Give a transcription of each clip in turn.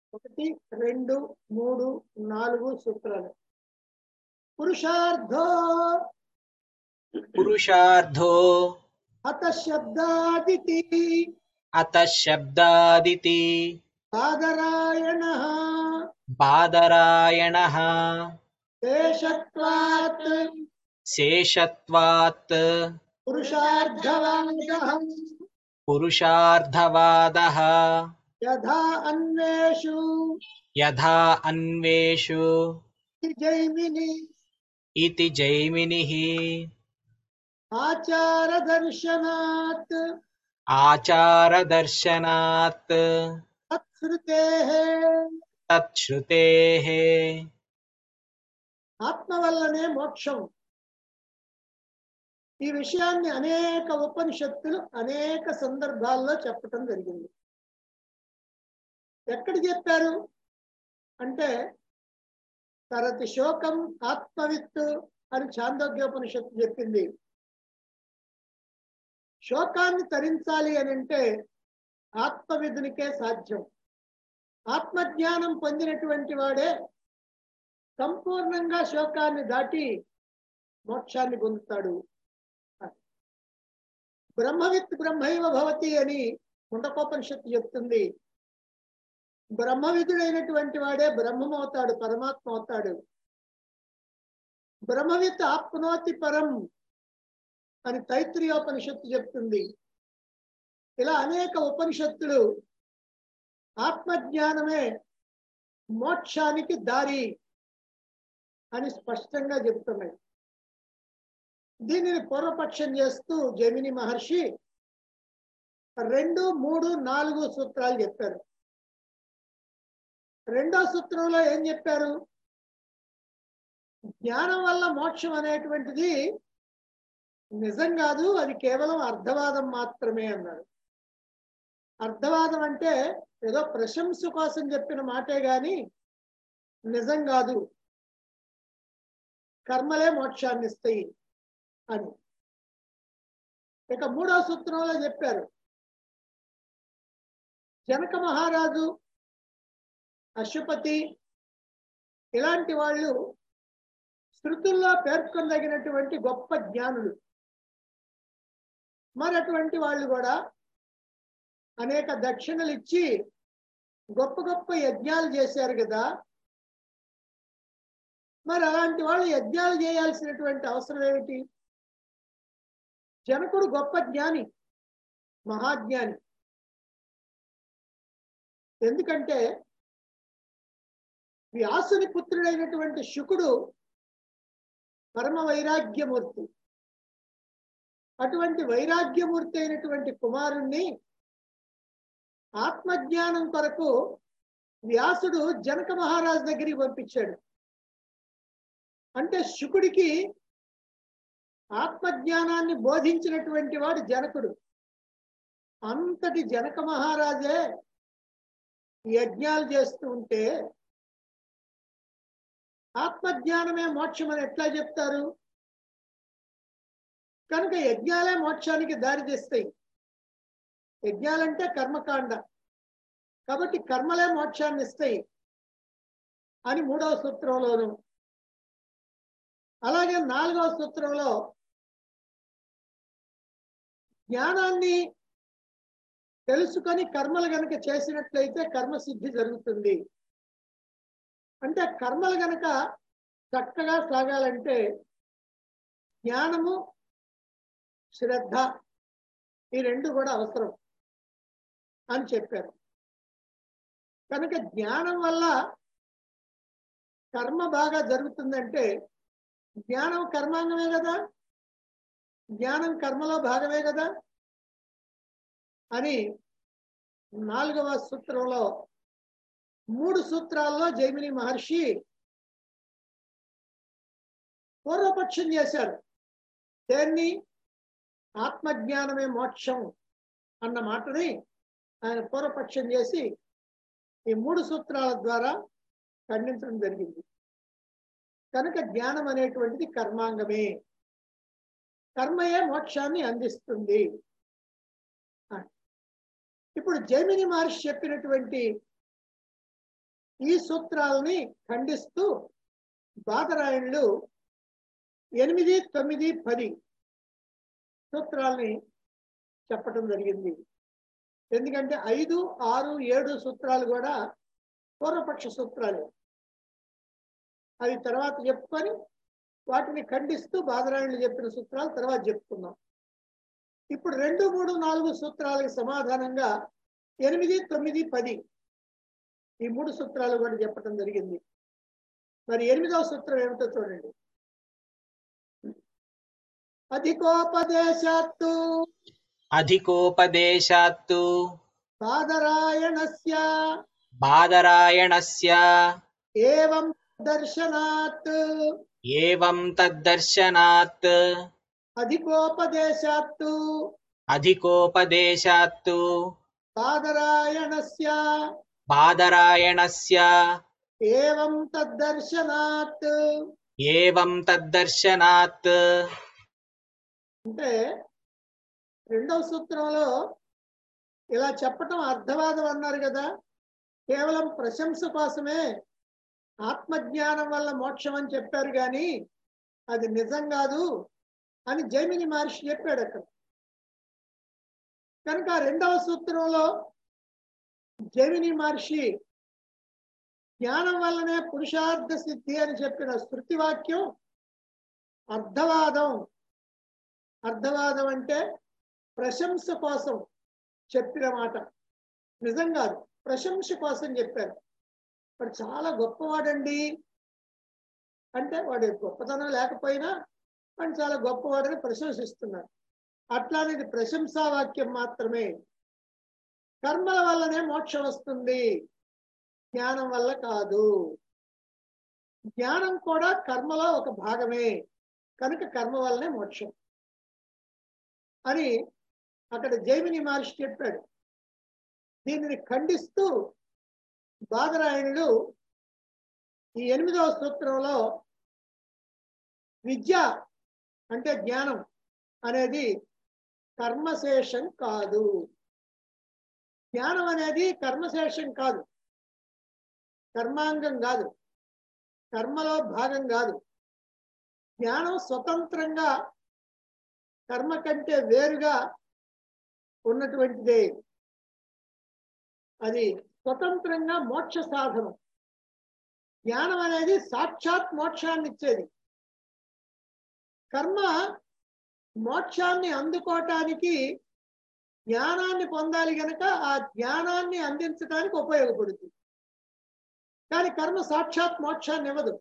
ఒకటి రెండు మూడు నాలుగు సూత్రాలు పురుషార్థో పురుషార్థో అత శబ్దాదితి అత శబ్దాదితి సాగరాయణ బాదరాయణ దేశత్వాత్ శేషత్వాత్ పురుషార్థవాద పురుషార్థవాద యథా అన్వేషు యథా అన్వేషు జైమిని ఇతి జైమినిః ఆచార దర్శనాత్ ఆచారదర్శనాత్ తత్శ్రుతే తచ్శ్రుతేః ఆత్మ వల్లనే మోక్షం ఈ విషయాన్ని అనేక ఉపనిషత్తులు అనేక సందర్భాల్లో చెప్పటం జరిగింది ఎక్కడ చెప్పారు అంటే తరతి శోకం ఆత్మవిత్తు అని చాందోగ్యోపనిషత్తు చెప్పింది శోకాన్ని తరించాలి అని అంటే ఆత్మవిధునికే సాధ్యం ఆత్మజ్ఞానం పొందినటువంటి వాడే సంపూర్ణంగా శోకాన్ని దాటి మోక్షాన్ని పొందుతాడు బ్రహ్మవిత్ బ్రహ్మైవ భవతి అని ముండకోపనిషత్తు చెప్తుంది బ్రహ్మవిధుడైనటువంటి వాడే బ్రహ్మం అవుతాడు పరమాత్మ అవుతాడు బ్రహ్మవిత్ ఆప్నోతి పరం అని తైత్రీయోపనిషత్తు చెప్తుంది ఇలా అనేక ఉపనిషత్తులు ఆత్మజ్ఞానమే మోక్షానికి దారి అని స్పష్టంగా చెప్తున్నాయి దీనిని పూర్వపక్షం చేస్తూ జమిని మహర్షి రెండు మూడు నాలుగు సూత్రాలు చెప్పారు రెండో సూత్రంలో ఏం చెప్పారు జ్ఞానం వల్ల మోక్షం అనేటువంటిది నిజం కాదు అది కేవలం అర్ధవాదం మాత్రమే అన్నారు అర్ధవాదం అంటే ఏదో ప్రశంస కోసం చెప్పిన మాటే గాని నిజం కాదు కర్మలే మోక్షాన్ని ఇస్తాయి అని ఇక మూడో సూత్రంలో చెప్పారు జనక మహారాజు అశ్వపతి ఇలాంటి వాళ్ళు శృతుల్లో పేర్కొనదగినటువంటి గొప్ప జ్ఞానులు మరి అటువంటి వాళ్ళు కూడా అనేక దక్షిణలు ఇచ్చి గొప్ప గొప్ప యజ్ఞాలు చేశారు కదా మరి అలాంటి వాళ్ళు యజ్ఞాలు చేయాల్సినటువంటి అవసరం ఏమిటి జనకుడు గొప్ప జ్ఞాని మహాజ్ఞాని ఎందుకంటే వ్యాసుని పుత్రుడైనటువంటి శుకుడు పరమ వైరాగ్యమూర్తి అటువంటి వైరాగ్యమూర్తి అయినటువంటి కుమారుణ్ణి ఆత్మజ్ఞానం కొరకు వ్యాసుడు జనక మహారాజు దగ్గరికి పంపించాడు అంటే శుకుడికి ఆత్మజ్ఞానాన్ని బోధించినటువంటి వాడు జనకుడు అంతటి జనక మహారాజే యజ్ఞాలు చేస్తూ ఉంటే ఆత్మజ్ఞానమే మోక్షం అని ఎట్లా చెప్తారు కనుక యజ్ఞాలే మోక్షానికి దారి తీస్తాయి యజ్ఞాలంటే కర్మకాండ కాబట్టి కర్మలే మోక్షాన్ని ఇస్తాయి అని మూడవ సూత్రంలోను అలాగే నాలుగవ సూత్రంలో జ్ఞానాన్ని తెలుసుకొని కర్మలు గనక చేసినట్లయితే కర్మసిద్ధి జరుగుతుంది అంటే కర్మలు గనక చక్కగా సాగాలంటే జ్ఞానము శ్రద్ధ ఈ రెండు కూడా అవసరం అని చెప్పారు కనుక జ్ఞానం వల్ల కర్మ బాగా జరుగుతుందంటే జ్ఞానం కర్మాంగమే కదా జ్ఞానం కర్మలో భాగమే కదా అని నాలుగవ సూత్రంలో మూడు సూత్రాల్లో జైమిని మహర్షి పూర్వపక్షం చేశారు దేన్ని ఆత్మజ్ఞానమే మోక్షం అన్న మాటని ఆయన పూర్వపక్షం చేసి ఈ మూడు సూత్రాల ద్వారా ఖండించడం జరిగింది కనుక జ్ఞానం అనేటువంటిది కర్మాంగమే కర్మయే మోక్షాన్ని అందిస్తుంది అని. ఇప్పుడు జైమిని మహర్షి చెప్పినటువంటి ఈ సూత్రాలని ఖండిస్తూ బాదరాయణులు ఎనిమిది తొమ్మిది పది సూత్రాలని చెప్పటం జరిగింది ఎందుకంటే ఐదు ఆరు ఏడు సూత్రాలు కూడా పూర్వపక్ష సూత్రాలు అవి తర్వాత చెప్పుకొని వాటిని ఖండిస్తూ బాదరాయణులు చెప్పిన సూత్రాలు తర్వాత చెప్పుకుందాం ఇప్పుడు రెండు మూడు నాలుగు సూత్రాలకు సమాధానంగా ఎనిమిది తొమ్మిది పది ఈ మూడు సూత్రాలు కూడా చెప్పడం జరిగింది మరి ఎనిమిదవ సూత్రం ఏమిటో చూడండి అధికోపదేశాత్తు అధికోపదేశాత్తు బాదరాయణస్య బాదరాయణస్య ఏవం దర్శనాత్ ఏవం తద్దర్శనాత్ అధికోపదేశాత్తు అధికోపదేశాత్తు బాదరాయణస్య బాదరాయణస్య ఏవం తద్దర్శనాత్ ఏవం తద్దర్శనాత్ అంటే రెండవ సూత్రంలో ఇలా చెప్పటం అర్థవాదం అన్నారు కదా కేవలం ప్రశంస కోసమే ఆత్మజ్ఞానం వల్ల మోక్షం అని చెప్పారు కానీ అది నిజం కాదు అని జైమిని మహర్షి చెప్పాడు అక్కడ కనుక ఆ రెండవ సూత్రంలో జైమిని మహర్షి జ్ఞానం వల్లనే పురుషార్థ సిద్ధి అని చెప్పిన శృతి వాక్యం అర్థవాదం అర్థవాదం అంటే ప్రశంస కోసం చెప్పిన మాట నిజం కాదు ప్రశంస కోసం చెప్పారు వాడు చాలా గొప్పవాడండి అంటే వాడి గొప్పతనం లేకపోయినా వాడు చాలా గొప్పవాడని ప్రశంసిస్తున్నారు అట్లానేది ప్రశంసా వాక్యం మాత్రమే కర్మల వల్లనే మోక్షం వస్తుంది జ్ఞానం వల్ల కాదు జ్ఞానం కూడా కర్మలో ఒక భాగమే కనుక కర్మ వల్లనే మోక్షం అని అక్కడ జైమిని మహర్షి చెప్పాడు దీనిని ఖండిస్తూ బాదరాయణుడు ఈ ఎనిమిదవ సూత్రంలో విద్య అంటే జ్ఞానం అనేది కర్మశేషం కాదు జ్ఞానం అనేది కర్మశేషం కాదు కర్మాంగం కాదు కర్మలో భాగం కాదు జ్ఞానం స్వతంత్రంగా కర్మ కంటే వేరుగా ఉన్నటువంటిదే అది స్వతంత్రంగా మోక్ష సాధనం జ్ఞానం అనేది సాక్షాత్ మోక్షాన్ని ఇచ్చేది కర్మ మోక్షాన్ని అందుకోవటానికి జ్ఞానాన్ని పొందాలి గనక ఆ జ్ఞానాన్ని అందించడానికి ఉపయోగపడుతుంది కానీ కర్మ సాక్షాత్ మోక్షాన్ని ఇవ్వదు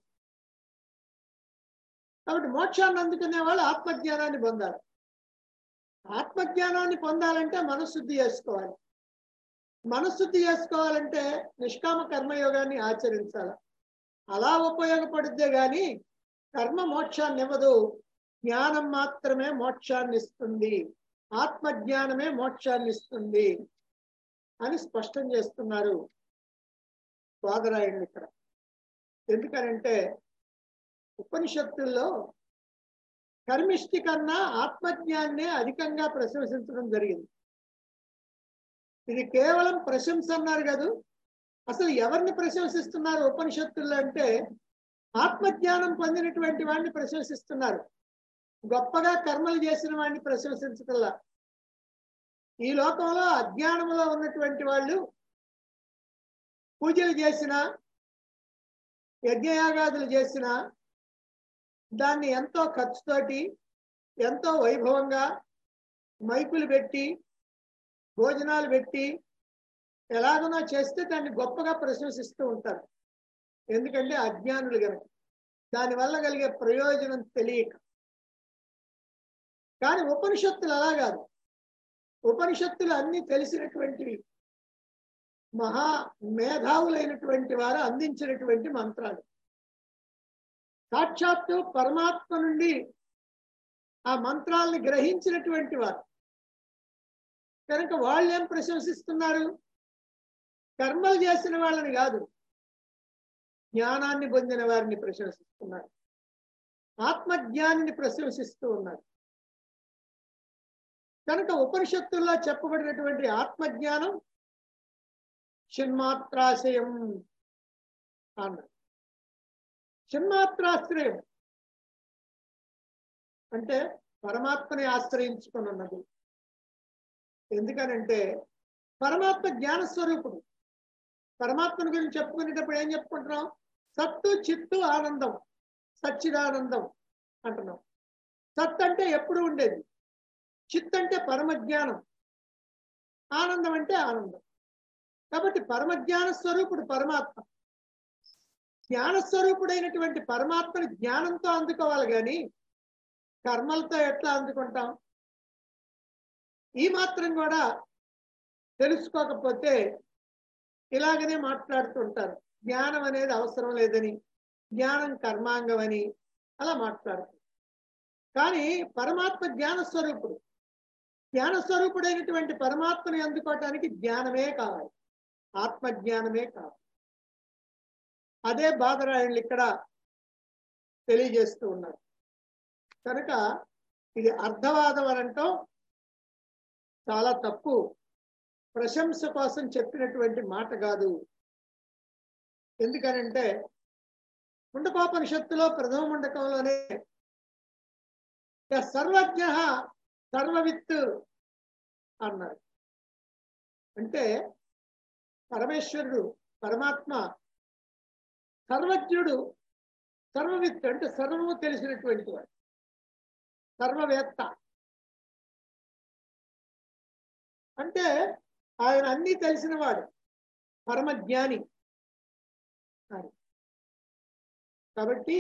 కాబట్టి మోక్షాన్ని అందుకునే వాళ్ళు ఆత్మజ్ఞానాన్ని పొందాలి ఆత్మజ్ఞానాన్ని పొందాలంటే మనశుద్ధి చేసుకోవాలి మనశుద్ధి చేసుకోవాలంటే నిష్కామ కర్మయోగాన్ని ఆచరించాలి అలా ఉపయోగపడుద్దే గాని కర్మ మోక్షాన్ని ఇవ్వదు జ్ఞానం మాత్రమే మోక్షాన్ని ఇస్తుంది ఆత్మజ్ఞానమే మోక్షాన్ని ఇస్తుంది అని స్పష్టం చేస్తున్నారు బాదరాయణుడు ఇక్కడ ఎందుకనంటే ఉపనిషత్తుల్లో కర్మిష్టి కన్నా ఆత్మజ్ఞాన్నే అధికంగా ప్రశంసించడం జరిగింది ఇది కేవలం ప్రశంస అన్నారు కాదు అసలు ఎవరిని ప్రశంసిస్తున్నారు ఉపనిషత్తుల్లో అంటే ఆత్మజ్ఞానం పొందినటువంటి వాడిని ప్రశంసిస్తున్నారు గొప్పగా కర్మలు చేసిన వాడిని ప్రశంసించటల్లా ఈ లోకంలో అజ్ఞానంలో ఉన్నటువంటి వాళ్ళు పూజలు చేసిన యజ్ఞయాగాదులు చేసిన దాన్ని ఎంతో ఖర్చుతోటి ఎంతో వైభవంగా మైకులు పెట్టి భోజనాలు పెట్టి ఎలాగనో చేస్తే దాన్ని గొప్పగా ప్రశంసిస్తూ ఉంటారు ఎందుకంటే అజ్ఞానులు కనుక దానివల్ల కలిగే ప్రయోజనం తెలియక కానీ ఉపనిషత్తులు అలా కాదు ఉపనిషత్తులు అన్ని తెలిసినటువంటివి మహా మేధావులైనటువంటి వారు అందించినటువంటి మంత్రాలు సాక్షాత్తు పరమాత్మ నుండి ఆ మంత్రాల్ని గ్రహించినటువంటి వారు కనుక వాళ్ళు ఏం ప్రశంసిస్తున్నారు కర్మలు చేసిన వాళ్ళని కాదు జ్ఞానాన్ని పొందిన వారిని ప్రశంసిస్తున్నారు ఆత్మజ్ఞానిని ప్రశంసిస్తూ ఉన్నారు కనుక ఉపనిషత్తుల్లో చెప్పబడినటువంటి ఆత్మజ్ఞానం చిన్మాత్రాశయం అన్నాడు చిన్మాత్రాశ్రయం అంటే పరమాత్మని ఆశ్రయించుకొని ఉన్నది ఎందుకనంటే పరమాత్మ జ్ఞాన స్వరూపుడు పరమాత్మని గురించి చెప్పుకునేటప్పుడు ఏం చెప్పుకుంటున్నాం సత్తు చిత్తు ఆనందం సచ్చిదానందం అంటున్నాం సత్ అంటే ఎప్పుడు ఉండేది చిత్ అంటే పరమ జ్ఞానం ఆనందం అంటే ఆనందం కాబట్టి పరమ జ్ఞాన స్వరూపుడు పరమాత్మ జ్ఞాన స్వరూపుడైనటువంటి పరమాత్మని జ్ఞానంతో అందుకోవాలి కానీ కర్మలతో ఎట్లా అందుకుంటాం ఈ మాత్రం కూడా తెలుసుకోకపోతే ఇలాగనే మాట్లాడుతుంటారు జ్ఞానం అనేది అవసరం లేదని జ్ఞానం కర్మాంగం అని అలా మాట్లాడుతారు కానీ పరమాత్మ జ్ఞాన స్వరూపుడు జ్ఞాన స్వరూపుడైనటువంటి పరమాత్మని అందుకోవటానికి జ్ఞానమే కావాలి ఆత్మ జ్ఞానమే కావాలి అదే బాధరాయణులు ఇక్కడ తెలియజేస్తూ ఉన్నారు కనుక ఇది అర్థవాదం అనంటో చాలా తప్పు ప్రశంస కోసం చెప్పినటువంటి మాట కాదు ఎందుకనంటే ముండకోపనిషత్తులో ప్రథమ ముండకంలోనే "యః సర్వజ్ఞ సర్వవిత్ అన్నారు అంటే పరమేశ్వరుడు పరమాత్మ సర్వజ్ఞుడు సర్వవిత్ అంటే సర్వము తెలిసినటువంటి వాడు సర్వవేత్త అంటే ఆయన అన్నీ తెలిసిన వాడు పరమజ్ఞాని అని. కాబట్టి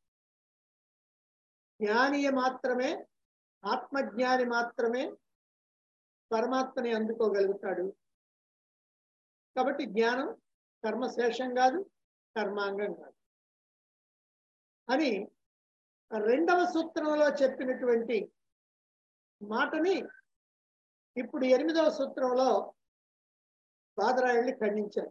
జ్ఞాని మాత్రమే ఆత్మజ్ఞాని మాత్రమే పరమాత్మని అందుకోగలుగుతాడు కాబట్టి జ్ఞానం కర్మశేషం కాదు కర్మాంగం కాదు అని రెండవ సూత్రంలో చెప్పినటువంటి మాటని ఇప్పుడు ఎనిమిదవ సూత్రంలో బాదరాయుడిని ఖండించారు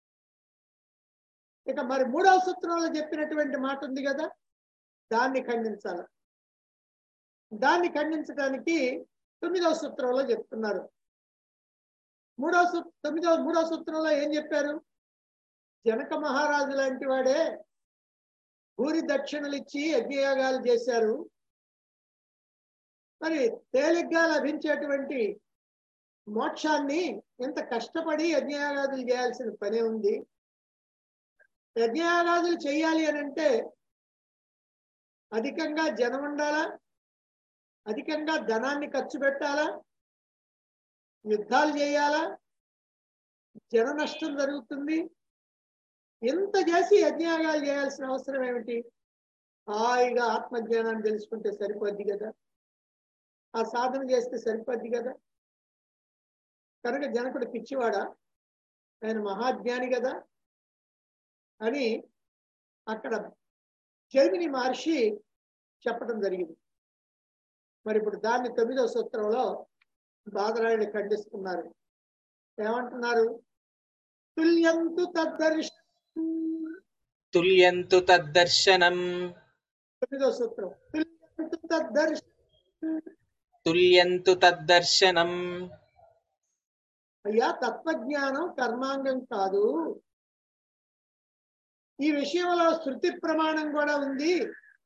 ఇక మరి మూడవ సూత్రంలో చెప్పినటువంటి మాట ఉంది కదా దాన్ని ఖండించాలి దాన్ని ఖండించడానికి తొమ్మిదవ సూత్రంలో చెప్తున్నారు మూడవ సూ తొమ్మిదవ మూడవ సూత్రంలో ఏం చెప్పారు జనక మహారాజు లాంటి వాడే భూరి దక్షిణలు ఇచ్చి యజ్ఞయాగాలు చేశారు మరి తేలిగ్గా లభించేటువంటి మోక్షాన్ని ఎంత కష్టపడి యజ్ఞయాగాదులు చేయాల్సిన పనే ఉంది యజ్ఞయాగాదులు చేయాలి అని అంటే అధికంగా జనం ఉండాలా అధికంగా ధనాన్ని ఖర్చు పెట్టాలా యుద్ధాలు చేయాలా జన నష్టం జరుగుతుంది ఎంత చేసి యజ్ఞయాగాలు చేయాల్సిన అవసరం ఏమిటి హాయిగా ఆత్మజ్ఞానాన్ని తెలుసుకుంటే సరిపోద్ది కదా ఆ సాధన చేస్తే సరిపోద్ది కదా కనుక జనకుడు పిచ్చివాడా ఆయన మహాజ్ఞాని కదా అని అక్కడ జైమిని మహర్షి చెప్పడం జరిగింది మరి ఇప్పుడు దాన్ని తొమ్మిదవ సూత్రంలో బాదరాయుడు ఖండిస్తున్నారు ఏమంటున్నారు తుల్యంతు తద్దర్శ తుల్యంతు తద్దర్శనం తొమ్మిదవ సూత్రం తుల్యంతు తద్దర్శ తుల్యంతు తద్దర్శనం అయ్యా తత్వజ్ఞానం కర్మాంగం కాదు ఈ విషయంలో శృతి ప్రమాణం కూడా ఉంది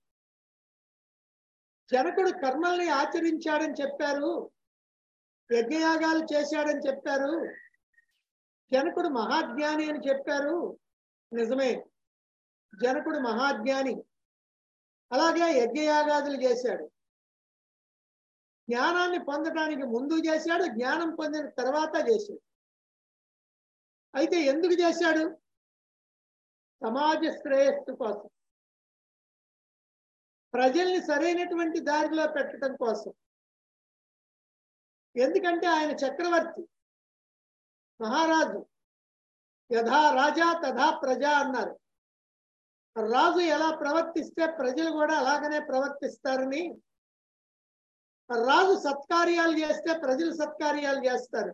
జనకుడు కర్మల్ని ఆచరించాడని చెప్పారు యజ్ఞయాగాలు చేశాడని చెప్పారు జనకుడు మహాజ్ఞాని అని చెప్పారు నిజమే జనకుడు మహాజ్ఞాని అలాగే యజ్ఞయాగాదులు చేశాడు జ్ఞానాన్ని పొందడానికి ముందు చేశాడు జ్ఞానం పొందిన తర్వాత చేశాడు అయితే ఎందుకు చేశాడు సమాజ శ్రేయస్సు కోసం ప్రజల్ని సరైనటువంటి దారిలో పెట్టడం కోసం ఎందుకంటే ఆయన చక్రవర్తి మహారాజు యథా రాజా తథా ప్రజ అన్నారు రాజు ఎలా ప్రవర్తిస్తే ప్రజలు కూడా అలాగనే ప్రవర్తిస్తారని రాజు సత్కార్యాలు చేస్తే ప్రజలు సత్కార్యాలు చేస్తారు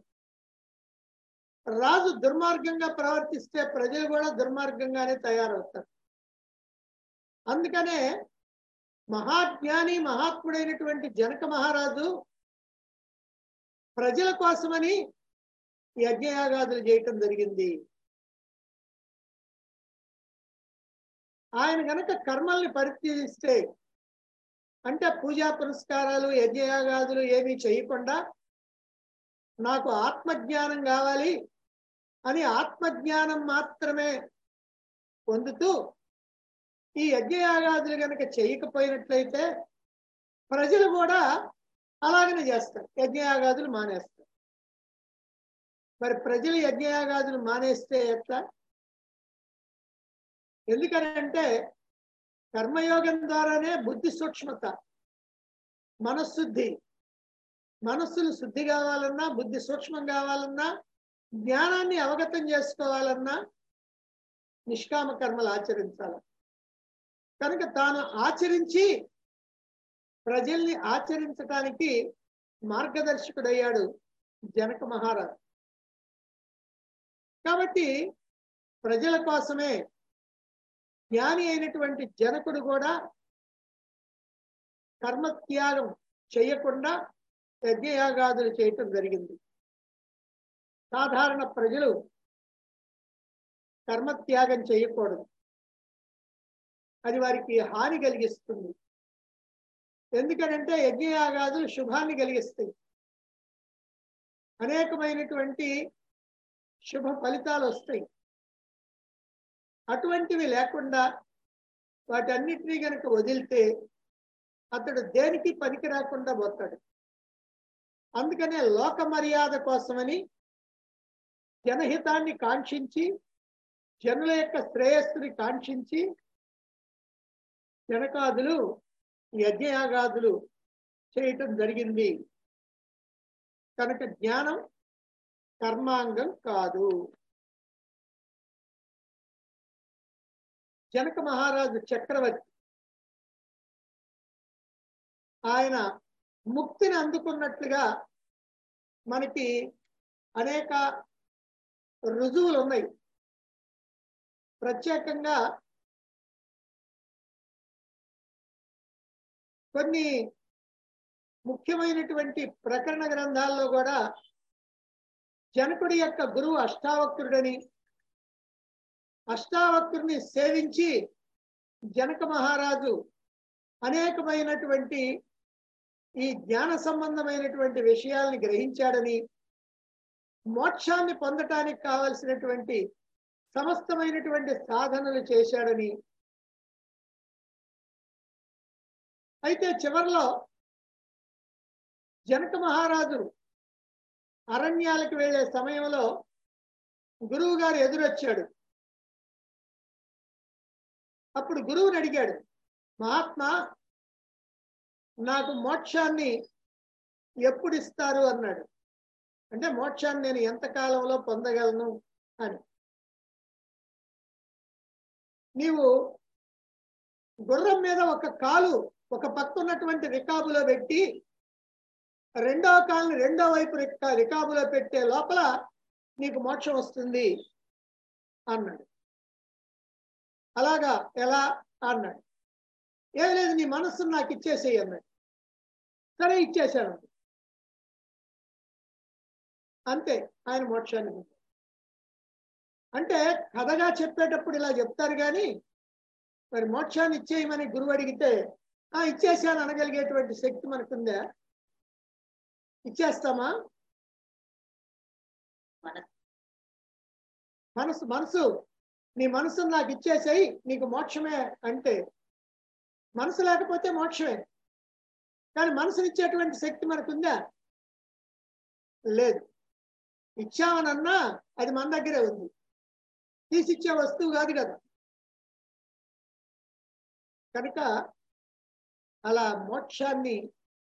రాజు దుర్మార్గంగా ప్రవర్తిస్తే ప్రజలు కూడా దుర్మార్గంగానే తయారవుతారు అందుకనే మహాజ్ఞాని మహాత్ముడైనటువంటి జనక మహారాజు ప్రజల కోసమని యజ్ఞయాగాదులు చేయటం జరిగింది ఆయన గనక కర్మల్ని పరిశీలిస్తే అంటే పూజా పురస్కారాలు యజ్ఞయాగాదులు ఏమీ చేయకుండా నాకు ఆత్మజ్ఞానం కావాలి అని ఆత్మజ్ఞానం మాత్రమే పొందుతూ ఈ యజ్ఞయాగాదులు గనక చేయకపోయినట్లయితే ప్రజలు కూడా అలాగనే చేస్తారు యజ్ఞయాగాదులు మానేస్తారు మరి ప్రజలు యజ్ఞయాగాదులు మానేస్తే ఎట్లా ఎందుకనంటే కర్మయోగం ద్వారానే బుద్ధి సూక్ష్మత మనశుద్ధి మనస్సును శుద్ధి కావాలన్నా బుద్ధి సూక్ష్మం కావాలన్నా జ్ఞానాన్ని అవగతం చేసుకోవాలన్నా నిష్కామ కర్మలు ఆచరించాలి కనుక తాను ఆచరించి ప్రజల్ని ఆచరించటానికి మార్గదర్శకుడయ్యాడు జనక మహారాజు కాబట్టి ప్రజల కోసమే జ్ఞాని అయినటువంటి జనకుడు కూడా కర్మత్యాగం చేయకుండా యజ్ఞయాగాదులు చేయటం జరిగింది సాధారణ ప్రజలు కర్మత్యాగం చేయకూడదు అది వారికి హాని కలిగిస్తుంది ఎందుకనంటే యజ్ఞయాగాదులు శుభాన్ని కలిగిస్తాయి అనేకమైనటువంటి శుభ ఫలితాలు వస్తాయి అటువంటివి లేకుండా వాటన్నిటినీ గనక వదిలితే అతడు దేనికి పనికి రాకుండా పోతాడు అందుకనే లోక మర్యాద కోసమని జనహితాన్ని కాంక్షించి జనుల యొక్క శ్రేయస్సుని కాంక్షించి జనకాదులు యజ్ఞయాగాదులు చేయటం జరిగింది కనుక జ్ఞానం కర్మాంగం కాదు జనక మహారాజు చక్రవర్తి ఆయన ముక్తిని అందుకున్నట్లుగా మనకి అనేక రుజువులు ఉన్నాయి ప్రత్యేకంగా కొన్ని ముఖ్యమైనటువంటి ప్రకరణ గ్రంథాల్లో కూడా జనకుడి యొక్క గురువు అష్టావక్రుడని అష్టావక్రుని సేవించి జనక మహారాజు అనేకమైనటువంటి ఈ జ్ఞాన సంబంధమైనటువంటి విషయాల్ని గ్రహించాడని మోక్షాన్ని పొందటానికి కావలసినటువంటి సమస్తమైనటువంటి సాధనలు చేశాడని అయితే చివరిలో జనక మహారాజు అరణ్యాలకు వెళ్ళే సమయంలో గురువు గారు ఎదురొచ్చాడు అప్పుడు గురువుని అడిగాడు మహాత్మా నాకు మోక్షాన్ని ఎప్పుడు ఇస్తారు అన్నాడు అంటే మోక్షాన్ని నేను ఎంత కాలంలో పొందగలను అని నీవు గుర్రం మీద ఒక కాలు ఒక పక్క ఉన్నటువంటి రికాబులో పెట్టి రెండవ కాలుని రెండో వైపు రికా రికాబులో పెట్టే లోపల నీకు మోక్షం వస్తుంది అన్నాడు అలాగా ఎలా అన్నాడు ఏం లేదు నీ మనస్సును నాకు ఇచ్చేసేయి అన్నాడు సరే ఇచ్చేశాను అంతే ఆయన మోక్షాన్ని పొందాడు. అంటే కథగా చెప్పేటప్పుడు ఇలా చెప్తారు కానీ మరి మోక్షాన్ని ఇచ్చేయమని గురువు అడిగితే ఆ ఇచ్చేసాను అనగలిగేటువంటి శక్తి మనకుందా ఇచ్చేస్తామా మనసు మనసు నీ మనసును నాకు ఇచ్చేసేయి నీకు మోక్షమే అంటే మనసు లేకపోతే మోక్షమే కానీ మనసునిచ్చేటువంటి శక్తి మనకుందా లేదు ఇచ్చామనన్నా అది మన దగ్గరే ఉంది తీసిచ్చే వస్తువు కాదు కదా కనుక అలా మోక్షాన్ని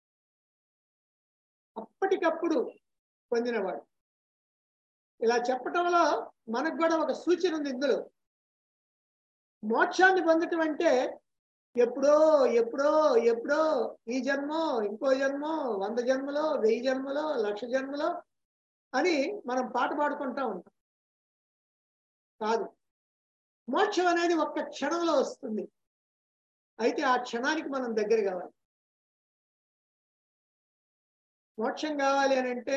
అప్పటికప్పుడు పొందినవాడు ఇలా చెప్పటంలో మనకు కూడా ఒక సూచన ఉంది ఇందులో మోక్షాన్ని పొందటం అంటే ఎప్పుడో ఎప్పుడో ఎప్పుడో ఈ జన్మో ఇంకో జన్మో వంద జన్మలో వెయ్యి జన్మలో లక్ష జన్మలో అని మనం పాట పాడుకుంటా ఉంటాం కాదు మోక్షం అనేది ఒక్క క్షణంలో వస్తుంది అయితే ఆ క్షణానికి మనం దగ్గర కావాలి మోక్షం కావాలి అని అంటే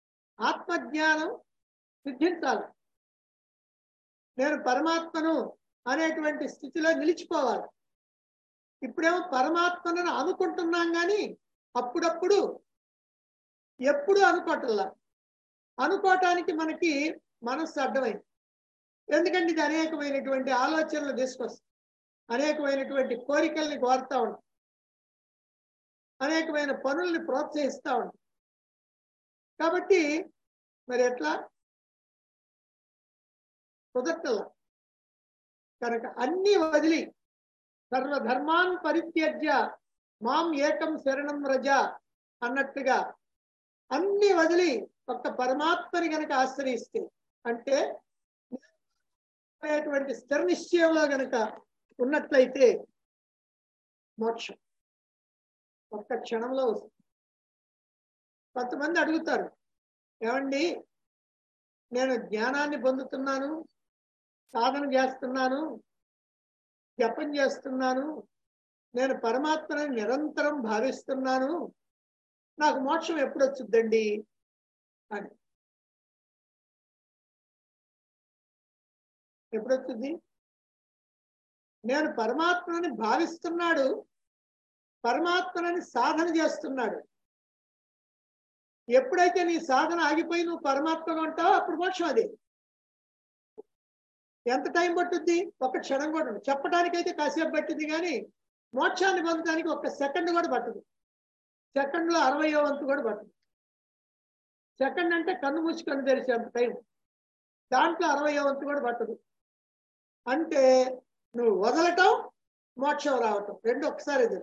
ఆత్మజ్ఞానం సిద్ధించాలి నేను పరమాత్మను అనేటువంటి స్థితిలో నిలిచిపోవాలి ఇప్పుడేమో పరమాత్మను అనుకుంటున్నాం కానీ అప్పుడప్పుడు ఎప్పుడు అనుకోవటంలా అనుకోవటానికి మనకి మనస్సు అడ్డమైంది ఎందుకంటే ఇది అనేకమైనటువంటి ఆలోచనలు తీసుకొస్తుంది అనేకమైనటువంటి కోరికల్ని కోరుతా ఉంటాం అనేకమైన పనుల్ని ప్రోత్సహిస్తూ ఉంటాం కాబట్టి మరి ఎట్లా కుదరటలా కనుక అన్ని వదిలి సర్వధర్మాన్ పరిత్యజ్య మాం ఏకం శరణం రజ అన్నట్టుగా అన్ని వదిలి ఒక్క పరమాత్మని గనక ఆశ్రయిస్తే అంటే అనేటువంటి స్థిర నిశ్చయంలో గనక ఉన్నట్లయితే మోక్షం ఒక్క క్షణంలో వస్తుంది కొంతమంది అడుగుతారు ఏమండి నేను జ్ఞానాన్ని పొందుతున్నాను సాధన చేస్తున్నాను జపం చేస్తున్నాను నేను పరమాత్మని నిరంతరం భావిస్తున్నాను నాకు మోక్షం ఎప్పుడు వచ్చుద్దండి అని ఎప్పుడు వచ్చింది నేను పరమాత్మని భావిస్తున్నాడు పరమాత్మని సాధన చేస్తున్నాడు ఎప్పుడైతే నీ సాధన ఆగిపోయి నువ్వు పరమాత్మగా ఉంటావో అప్పుడు మోక్షం అది ఎంత టైం పట్టుద్ది ఒక క్షణం కూడా ఉండదు. చెప్పడానికైతే కాసేపు పట్టింది కానీ మోక్షాన్ని పొందడానికి ఒక సెకండ్ కూడా పట్టదు సెకండ్లో అరవయో వంతు కూడా పట్టదు సెకండ్ అంటే కన్ను మూసి కన్ను తెరిచేంత టైం దాంట్లో అరవయో వంతు కూడా పట్టదు అంటే నువ్వు వదలటం మోక్షం రావటం రెండు ఒకసారి ఎదురు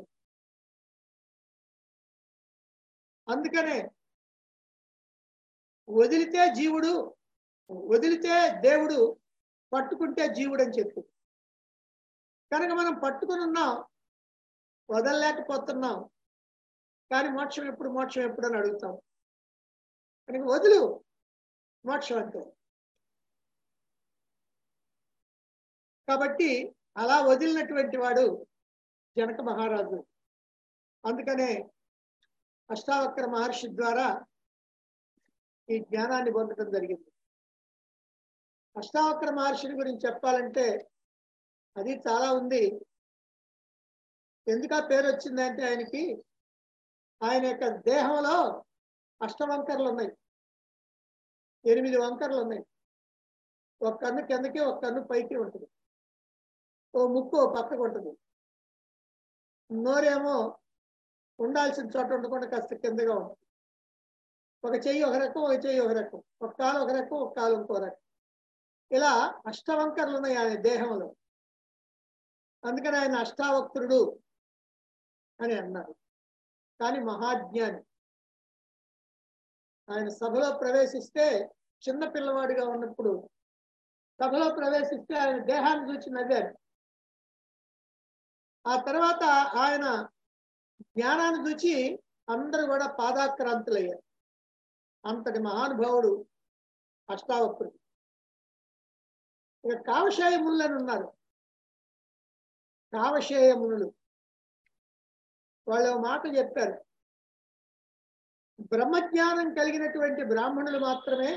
అందుకనే వదిలితే జీవుడు వదిలితే దేవుడు పట్టుకుంటే జీవుడు అని చెప్పి కనుక మనం పట్టుకుని ఉన్నాం వదలలేకపోతున్నాం కానీ మోక్షం ఎప్పుడు మోక్షం ఎప్పుడు అని అడుగుతాం కనుక వదులు మోక్షం అంటే కాబట్టి అలా వదిలినటువంటి వాడు జనక మహారాజు అందుకనే అష్టావక్ర మహర్షి ద్వారా ఈ జ్ఞానాన్ని పొందడం జరిగింది అష్టావక్ర మహర్షిని గురించి చెప్పాలంటే అది చాలా ఉంది ఎందుకు ఆ పేరు వచ్చిందంటే ఆయనకి ఆయన యొక్క దేహంలో అష్టవంకర్లు ఉన్నాయి ఎనిమిది వంకర్లు ఉన్నాయి ఒక కన్ను కిందకి ఒక కన్ను పైకి ఉంటుంది ఓ ముక్కు ఓ పక్కకు ఉంటుంది నోరేమో ఉండాల్సిన చోట ఉండకుండా కాస్త కిందగా ఉంటుంది ఒక చెయ్యి ఒక రకం ఒక చెయ్యి ఒక రకం ఒక కాలు ఒక రకం ఒక కాలు ఇంకో రకం ఇలా అష్టవంకర్లు ఉన్నాయి ఆయన దేహంలో అందుకని ఆయన అష్టావక్రుడు అని అన్నారు కానీ మహాజ్ఞాని ఆయన సభలో ప్రవేశిస్తే చిన్న పిల్లవాడిగా ఉన్నప్పుడు సభలో ప్రవేశిస్తే ఆయన దేహాన్ని చూసి నవ్వారు ఆ తర్వాత ఆయన జ్ఞానాన్ని చూచి అందరూ కూడా పాదాక్రాంతులయ్యారు అంతటి మహానుభావుడు అష్టావక్రుడు ఇక కావశేయ మునులని ఉన్నారు కావశేయ మునులు వాళ్ళు ఒక మాట చెప్పారు బ్రహ్మజ్ఞానం కలిగినటువంటి బ్రాహ్మణులు మాత్రమే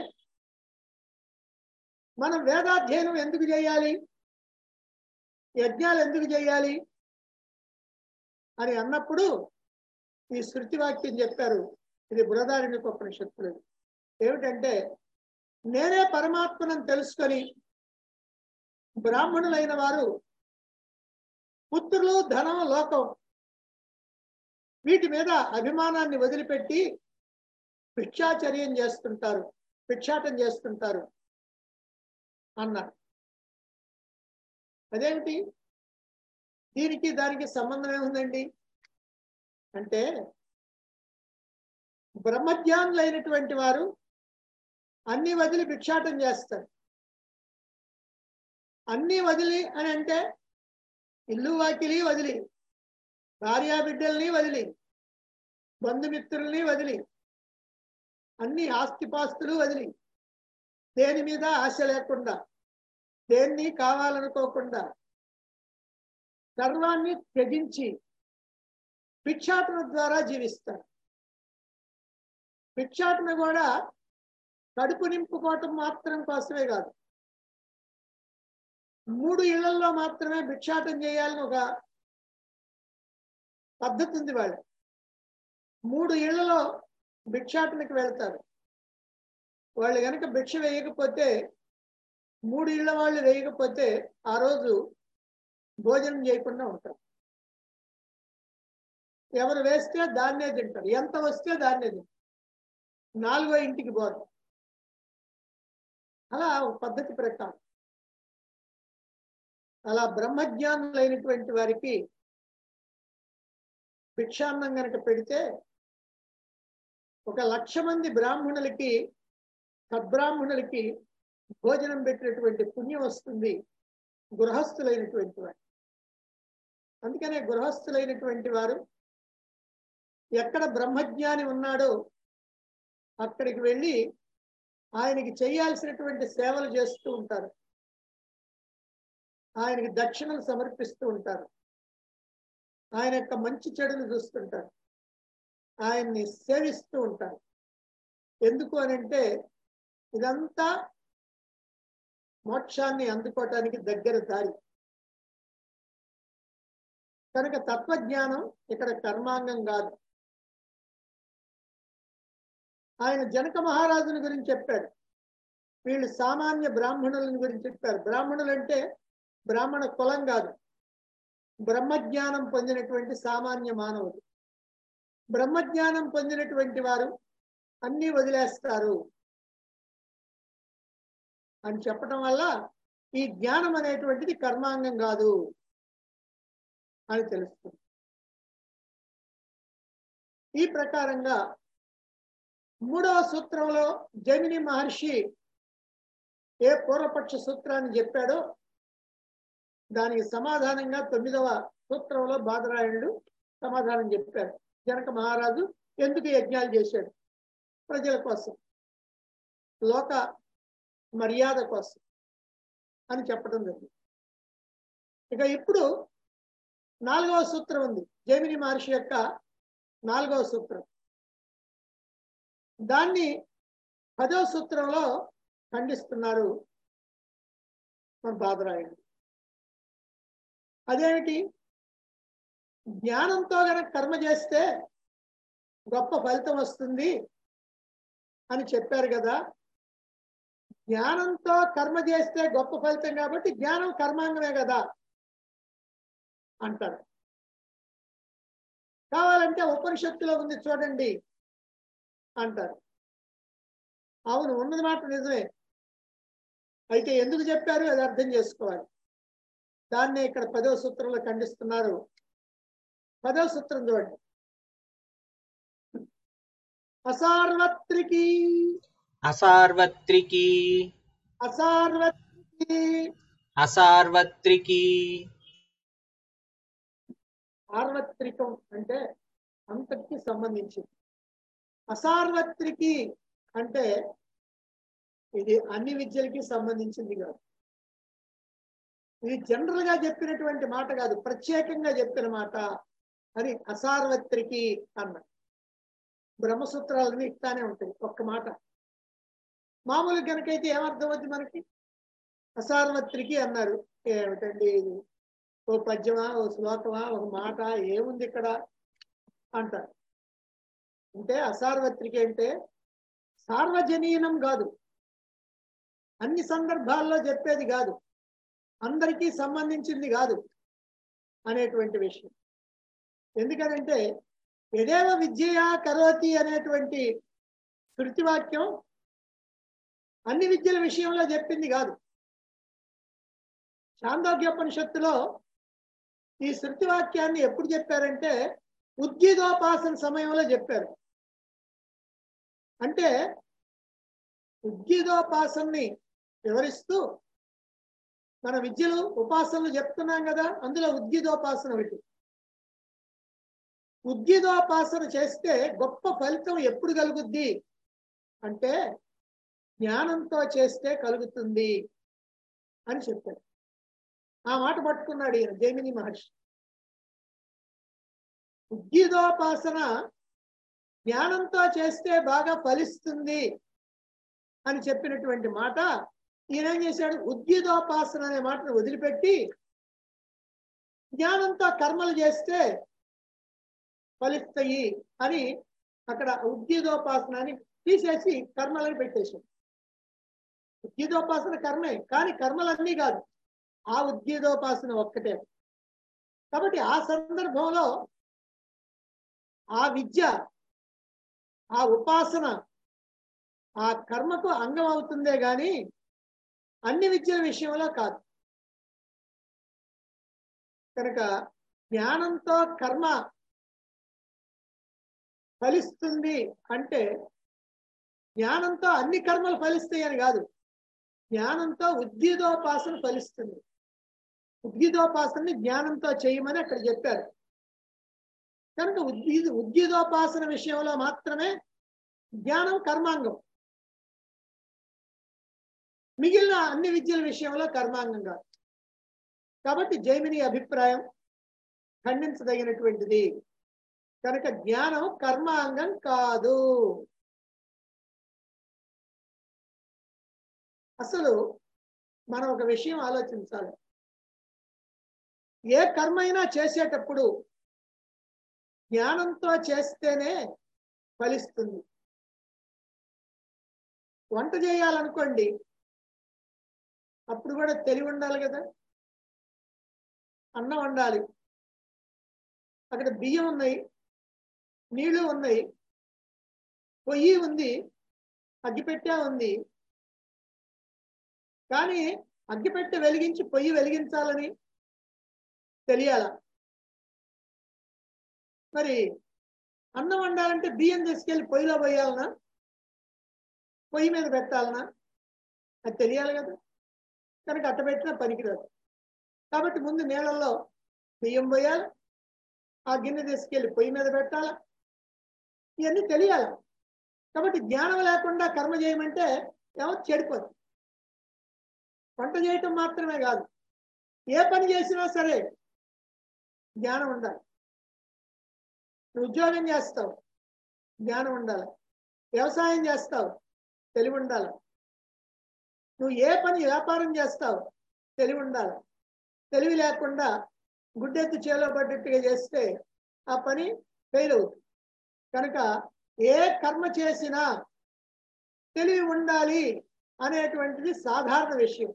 మనం వేదాధ్యయనం ఎందుకు చేయాలి యజ్ఞాలు ఎందుకు చేయాలి అని అన్నప్పుడు ఈ శృతి వాక్యం చెప్పారు ఇది బృహదారణ్యక ఉపనిషత్తులు ఏమిటంటే నేనే పరమాత్మను తెలుసుకొని బ్రాహ్మణులైన వారు పుత్రులు ధనం లోకం వీటి మీద అభిమానాన్ని వదిలిపెట్టి భిక్షాచర్యం చేస్తుంటారు భిక్షాటం చేస్తుంటారు అన్నారు అదేమిటి దీనికి దానికి సంబంధం ఏముందండి అంటే బ్రహ్మజ్ఞానులైనటువంటి వారు అన్ని వదిలి భిక్షాటం చేస్తారు అన్ని వదిలి అని అంటే ఇల్లు వాకిలి వదిలి భార్యా బిడ్డల్ని వదిలి బంధుమిత్రుల్ని వదిలి అన్ని ఆస్తిపాస్తులు వదిలి దేని మీద ఆశ లేకుండా దేన్ని కావాలనుకోకుండా సర్వాన్ని త్యజించి భిక్షాటన ద్వారా జీవిస్తారు భిక్షాటన కూడా కడుపు నింపుకోవటం మాత్రం కోసమే కాదు మూడు ఇళ్లలో మాత్రమే భిక్షాటం చేయాలని ఒక పద్ధతి ఉంది వాళ్ళు మూడు ఇళ్లలో భిక్షాటనకి వెళ్తారు వాళ్ళు కనుక భిక్ష వేయకపోతే మూడు ఇళ్ల వాళ్ళు వేయకపోతే ఆ రోజు భోజనం చేయకుండా ఉంటారు ఎవరు వేస్తే దాన్నే తింటారు ఎంత వస్తే దాన్నే తింటారు నాలుగో ఇంటికి పోరు అలా ఒక పద్ధతి ప్రకారం అలా బ్రహ్మజ్ఞానులైనటువంటి వారికి భిక్షాన్నం గనక పెడితే ఒక లక్ష మంది బ్రాహ్మణులకి సద్బ్రాహ్మణులకి భోజనం పెట్టినటువంటి పుణ్యం వస్తుంది గృహస్థులైనటువంటి వారు అందుకనే గృహస్థులైనటువంటి వారు ఎక్కడ బ్రహ్మజ్ఞాని ఉన్నాడో అక్కడికి వెళ్ళి ఆయనకి చేయాల్సినటువంటి సేవలు చేస్తూ ఉంటారు ఆయనకి దక్షిణలు సమర్పిస్తూ ఉంటారు ఆయన యొక్క మంచి చెడును చూస్తుంటారు ఆయన్ని సేవిస్తూ ఉంటారు ఎందుకు అని అంటే ఇదంతా మోక్షాన్ని అందుకోవటానికి దగ్గర దారి కనుక తత్వజ్ఞానం ఇక్కడ కర్మాంగం కాదు ఆయన జనక మహారాజుని గురించి చెప్పాడు వీళ్ళు సామాన్య బ్రాహ్మణులని గురించి చెప్పారు బ్రాహ్మణులు అంటే బ్రాహ్మణ కులం కాదు బ్రహ్మజ్ఞానం పొందినటువంటి సామాన్య మానవుడు బ్రహ్మజ్ఞానం పొందినటువంటి వారు అన్నీ వదిలేస్తారు అని చెప్పడం వల్ల ఈ జ్ఞానం అనేటువంటిది కర్మాంగం కాదు అని తెలుస్తుంది ఈ ప్రకారంగా మూడవ సూత్రంలో జమిని మహర్షి ఏ పూర్వపక్ష సూత్రాన్ని చెప్పాడో దానికి సమాధానంగా తొమ్మిదవ సూత్రంలో బాదరాయణుడు సమాధానం చెప్పారు జనక మహారాజు ఎందుకు యజ్ఞాలు చేశాడు ప్రజల కోసం లోక మర్యాద కోసం అని చెప్పడం జరిగింది ఇక ఇప్పుడు నాలుగవ సూత్రం ఉంది జైమిని మహర్షి యొక్క నాలుగవ సూత్రం దాన్ని పదవ సూత్రంలో ఖండిస్తున్నారు మన బాదరాయణుడు అదేమిటి జ్ఞానంతో గనక కర్మ చేస్తే గొప్ప ఫలితం వస్తుంది అని చెప్పారు కదా జ్ఞానంతో కర్మ చేస్తే గొప్ప ఫలితం కాబట్టి జ్ఞానం కర్మాంగమే కదా అంటారు కావాలంటే ఉపనిషత్తులో ఉంది చూడండి అంటారు అవును ఉన్నది మాట నిజమే అయితే ఎందుకు చెప్పారు అది అర్థం చేసుకోవాలి దాన్నే ఇక్కడ పదవ సూత్రంలో ఖండిస్తున్నారు పదవ సూత్రం చూడండి అసార్వత్రికి అసార్వత్రికీ అసార్వత్రికి అసార్వత్రికీ సార్వత్రికం అంటే అంతటికి సంబంధించింది అసార్వత్రికి అంటే ఇది అన్ని విద్యలకి సంబంధించింది కాదు ఇది జనరల్ గా చెప్పినటువంటి మాట కాదు ప్రత్యేకంగా చెప్పిన మాట అని అసార్వత్రికి అన్న బ్రహ్మసూత్రాలన్నీ ఇట్లానే ఉంటాయి ఒక్క మాట మామూలు కనుకైతే ఏమర్థం అవుద్ది మనకి అసార్వత్రికి అన్నారు ఏమిటండి ఇది ఓ పద్యమా ఓ శ్లోకమా ఒక మాట ఏముంది ఇక్కడ అంటారు అంటే అసార్వత్రిక అంటే సార్వజనీనం కాదు అన్ని సందర్భాల్లో చెప్పేది కాదు అందరికీ సంబంధించింది కాదు అనేటువంటి విషయం ఎందుకనంటే ఎదేవ విద్యయా కరోతి అనేటువంటి శృతివాక్యం అన్ని విద్యల విషయంలో చెప్పింది కాదు చాందోగ్యోపనిషత్తులో ఈ శృతి వాక్యాన్ని ఎప్పుడు చెప్పారంటే ఉద్గీతోపాసన సమయంలో చెప్పారు అంటే ఉద్గీతోపాసనని వివరిస్తూ మన విద్యలు ఉపాసనలు చెప్తున్నాం కదా అందులో ఉద్గీతోపాసన ఒకటి ఉద్గీతోపాసన చేస్తే గొప్ప ఫలితం ఎప్పుడు కలుగుద్ది అంటే జ్ఞానంతో చేస్తే కలుగుతుంది అని చెప్పారు ఆ మాట పట్టుకున్నాడు ఈయన జైమిని మహర్షి ఉద్గీతోపాసన జ్ఞానంతో చేస్తే బాగా ఫలిస్తుంది అని చెప్పినటువంటి మాట ఈయన ఏం చేశాడు ఉద్యుదోపాసన అనే మాటను వదిలిపెట్టి జ్ఞానంతో కర్మలు చేస్తే ఫలిస్తాయి అని అక్కడ ఉద్యుదోపాసన అని తీసేసి కర్మలని పెట్టేశాడు ఉద్యుదోపాసన కర్మే కానీ కర్మలన్నీ కాదు ఆ ఉద్యుదోపాసన ఒక్కటే కాబట్టి ఆ సందర్భంలో ఆ విద్య ఆ ఉపాసన ఆ కర్మకు అంగం అవుతుందే గాని అన్ని విద్యల విషయంలో కాదు కనుక జ్ఞానంతో కర్మ ఫలిస్తుంది అంటే జ్ఞానంతో అన్ని కర్మలు ఫలిస్తాయి అని కాదు జ్ఞానంతో ఉద్యుదోపాసన ఫలిస్తుంది ఉద్యుదోపాసనని జ్ఞానంతో చేయమని అక్కడ చెప్పారు కనుక ఉద్యుద ఉద్యుదోపాసన విషయంలో మాత్రమే జ్ఞానం కర్మాంగం మిగిలిన అన్ని విద్యల విషయంలో కర్మాంగం కాదు కాబట్టి జైమిని అభిప్రాయం ఖండించదగినటువంటిది కనుక జ్ఞానం కర్మాంగం కాదు అసలు మనం ఒక విషయం ఆలోచించాలి ఏ కర్మ అయినా చేసేటప్పుడు జ్ఞానంతో చేస్తేనే ఫలిస్తుంది వంట చేయాలనుకోండి అప్పుడు కూడా తెలివి ఉండాలి కదా అన్నం వండాలి అక్కడ బియ్యం ఉన్నాయి నీళ్లు ఉన్నాయి పొయ్యి ఉంది అగ్గిపెట్టె ఉంది కానీ అగ్గిపెట్టె వెలిగించి పొయ్యి వెలిగించాలని తెలియాల మరి అన్నం వండాలంటే బియ్యం తీసుకెళ్లి పొయ్యిలో పోయాలనా పొయ్యి మీద పెట్టాలనా అది తెలియాలి కదా కనుక అట్ట పెట్టినా పనికిరాదు కాబట్టి ముందు నీళ్ళల్లో బియ్యం పోయాలి ఆ గిన్నె తీసుకెళ్లి పొయ్యి మీద పెట్టాలా ఇవన్నీ తెలియాలి కాబట్టి జ్ఞానం లేకుండా కర్మ చేయమంటే ఏమో చెడిపోతుంది వంట చేయటం మాత్రమే కాదు ఏ పని చేసినా సరే జ్ఞానం ఉండాలి నువ్వు ఉద్యోగం చేస్తావు జ్ఞానం ఉండాలి వ్యవసాయం చేస్తావు తెలివి ఉండాలి నువ్వు ఏ పని వ్యాపారం చేస్తావు తెలివి ఉండాలి తెలివి లేకుండా గుడ్డెత్తి చేలో పడ్డట్టుగా చేస్తే ఆ పని ఫెయిల్ అవుతుంది కనుక ఏ కర్మ చేసినా తెలివి ఉండాలి అనేటువంటిది సాధారణ విషయం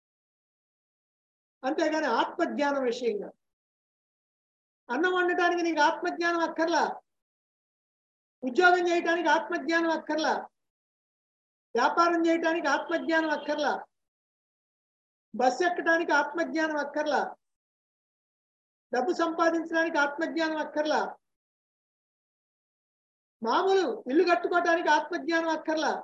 అంతేగాని ఆత్మజ్ఞానం విషయంగా అన్నం వండటానికి నీకు ఆత్మజ్ఞానం అక్కర్లా ఉద్యోగం చేయటానికి ఆత్మజ్ఞానం అక్కర్లా వ్యాపారం చేయటానికి ఆత్మజ్ఞానం అక్కర్లా బస్సు ఎక్కడానికి ఆత్మజ్ఞానం అక్కర్లా డబ్బు సంపాదించడానికి ఆత్మజ్ఞానం అక్కర్లా మామూలు ఇల్లు కట్టుకోవటానికి ఆత్మజ్ఞానం అక్కర్లా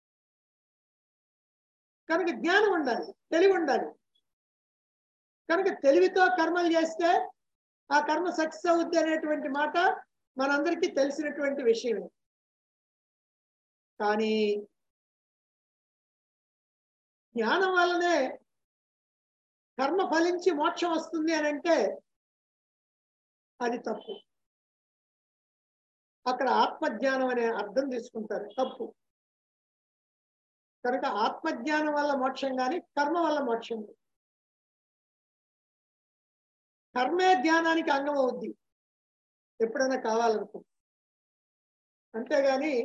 కనుక జ్ఞానం ఉండాలి తెలివి ఉండాలి కనుక తెలివితో కర్మలు చేస్తే ఆ కర్మ సక్సెస్ అవుద్ది అనేటువంటి మాట మనందరికీ తెలిసినటువంటి విషయం కానీ జ్ఞానం వల్లనే కర్మ ఫలించి మోక్షం వస్తుంది అని అంటే అది తప్పు అక్కడ ఆత్మజ్ఞానం అనే అర్థం తీసుకుంటారు తప్పు కనుక ఆత్మజ్ఞానం వల్ల మోక్షం కానీ కర్మ వల్ల మోక్షం లేదు. కర్మే జ్ఞానానికి అంగం అవుద్ది ఎప్పుడైనా కావాలనుకో అంతేగాని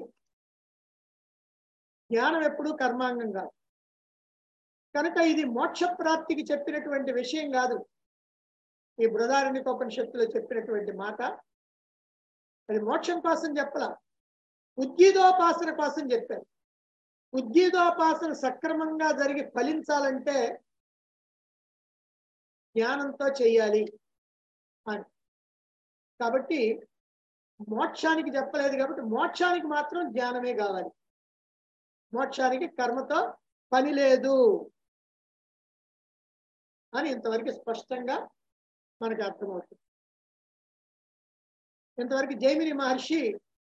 జ్ఞానం ఎప్పుడు కర్మాంగం కాదు కనుక ఇది మోక్ష ప్రాప్తికి చెప్పినటువంటి విషయం కాదు ఈ బృదారణ్యకోపనిషత్తులో చెప్పినటువంటి మాట అది మోక్షం కోసం చెప్పలా ఉద్గీతోపాసన కోసం చెప్పారు ఉద్గీతోపాసన సక్రమంగా జరిగి ఫలించాలంటే జ్ఞానంతో చెయ్యాలి అని కాబట్టి మోక్షానికి చెప్పలేదు కాబట్టి మోక్షానికి మాత్రం జ్ఞానమే కావాలి మోక్షానికి కర్మతో పని లేదు అని ఇంతవరకు స్పష్టంగా మనకు అర్థమవుతుంది ఇంతవరకు జైమిని మహర్షి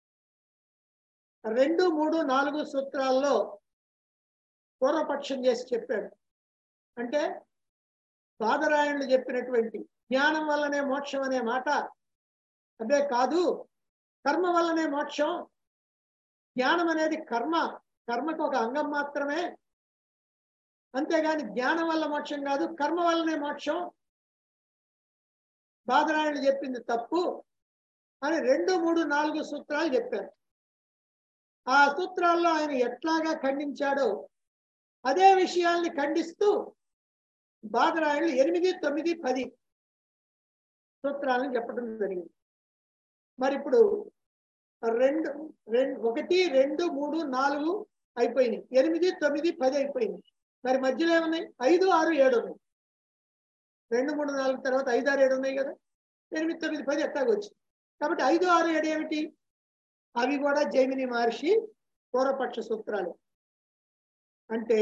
రెండు మూడు నాలుగు సూత్రాల్లో పూర్వపక్షం చేసి చెప్పాడు అంటే బాదరాయణులు చెప్పినటువంటి జ్ఞానం వల్లనే మోక్షం అనే మాట అదే కాదు కర్మ వల్లనే మోక్షం జ్ఞానం అనేది కర్మ కర్మకు ఒక అంగం మాత్రమే అంతేగాని జ్ఞానం వల్ల మోక్షం కాదు కర్మ వల్లనే మోక్షం బాదరాయణుడు చెప్పింది తప్పు అని రెండు మూడు నాలుగు సూత్రాలు చెప్పారు ఆ సూత్రాల్లో ఆయన ఎట్లాగా ఖండించాడో అదే విషయాల్ని ఖండిస్తూ బాదరాయణులు ఎనిమిది తొమ్మిది పది సూత్రాలను చెప్పడం జరిగింది మరి ఇప్పుడు రెండు రెండు ఒకటి రెండు మూడు నాలుగు అయిపోయినాయి ఎనిమిది తొమ్మిది పది అయిపోయింది మరి మధ్యలో ఏమున్నాయి ఐదు ఆరు ఏడు ఉన్నాయి రెండు మూడు నాలుగు తర్వాత ఐదు ఆరు ఏడు ఉన్నాయి కదా ఎనిమిది తొమ్మిది పది ఎట్టాగొచ్చింది కాబట్టి ఐదు ఆరు ఏడు ఏమిటి అవి కూడా జైమిని మహర్షి పూర్వపక్ష సూత్రాలు అంటే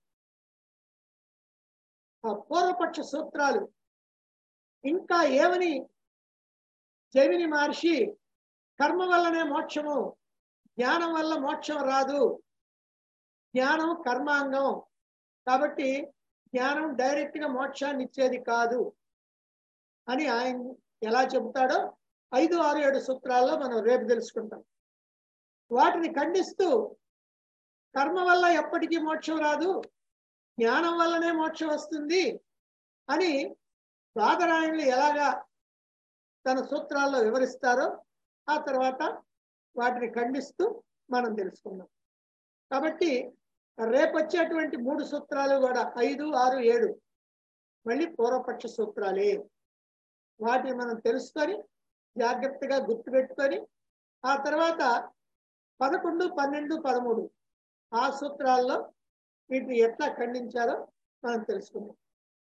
ఆ పూర్వపక్ష సూత్రాలు ఇంకా ఏమని జైమిని మహర్షి కర్మ వల్లనే మోక్షము జ్ఞానం వల్ల మోక్షం రాదు జ్ఞానం కర్మాంగం కాబట్టి జ్ఞానం డైరెక్ట్ గా మోక్షాన్ని ఇచ్చేది కాదు అని ఆయన ఎలా చెబుతాడో ఐదు ఆరు ఏడు సూత్రాల్లో మనం రేపు తెలుసుకుంటాం వాటిని ఖండిస్తూ కర్మ వల్ల ఎప్పటికీ మోక్షం రాదు జ్ఞానం వల్లనే మోక్షం వస్తుంది అని బాదరాయణులు ఎలాగా తన సూత్రాల్లో వివరిస్తారో ఆ తర్వాత వాటిని ఖండిస్తూ మనం తెలుసుకుందాం కాబట్టి రేపు వచ్చేటువంటి మూడు సూత్రాలు కూడా ఐదు ఆరు ఏడు మళ్ళీ పూర్వపక్ష సూత్రాలే వాటిని మనం తెలుసుకొని జాగ్రత్తగా గుర్తుపెట్టుకొని ఆ తర్వాత పదకొండు పన్నెండు పదమూడు ఆ సూత్రాల్లో వీటిని ఎట్లా ఖండించాలో మనం తెలుసుకుందాం